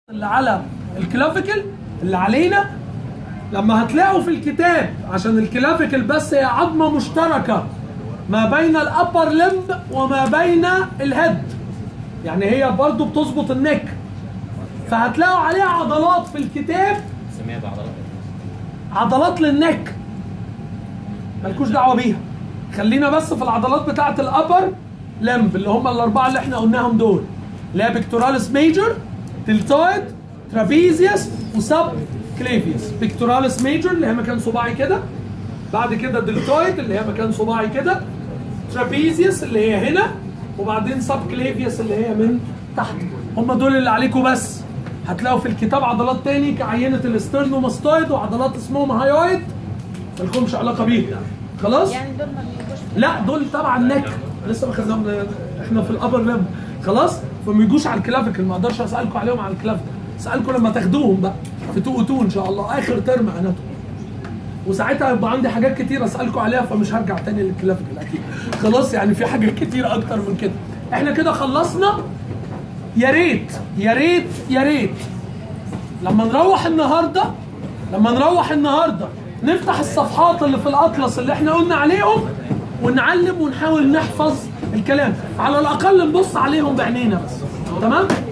اللي على الكلافيكل اللي علينا لما هتلاقوا في الكتاب عشان الكلافيكل بس هي عظمه مشتركه ما بين الابر لمب وما بين الهيد يعني هي برضو بتظبط النك فهتلاقوا عليها عضلات في الكتاب سميها بعضلات عضلات للنك مالكوش دعوه بيها خلينا بس في العضلات بتاعه الابر لمب اللي هم الاربعه اللي احنا قلناهم دول اللي هي بيكتوراليس ميجر تلتويد ترابيزيوس وسب كليفيوس بيكتوراليس ميجر اللي هي مكان صباعي كده بعد كده دلتويد اللي هي مكان صباعي كده ترابيزيوس اللي هي هنا وبعدين سب كليفيوس اللي هي من تحت هم دول اللي عليكم بس هتلاقوا في الكتاب عضلات تاني كعينه الاسترنوماستويد وعضلات اسمهم هايويد مالكمش علاقه بيها خلاص يعني دول ما بيجوش لا دول تبع النك لسه ما خدناهم احنا في الابر لم خلاص فما يجوش على الكلافيكل ما اقدرش اسالكم عليهم على الكلافيكل اسالكم لما تاخدوهم بقى في 2 2 ان شاء الله اخر ترم اناتومي وساعتها هيبقى عندي حاجات كتير اسالكم عليها فمش هرجع تاني للكلافيكل اكيد خلاص يعني في حاجات كتير اكتر من كده احنا كده خلصنا يا ريت يا ريت يا ريت لما نروح النهارده لما نروح النهارده نفتح الصفحات اللي في الاطلس اللي احنا قلنا عليهم ونعلم ونحاول نحفظ الكلام على الاقل نبص عليهم بعينينا بس تمام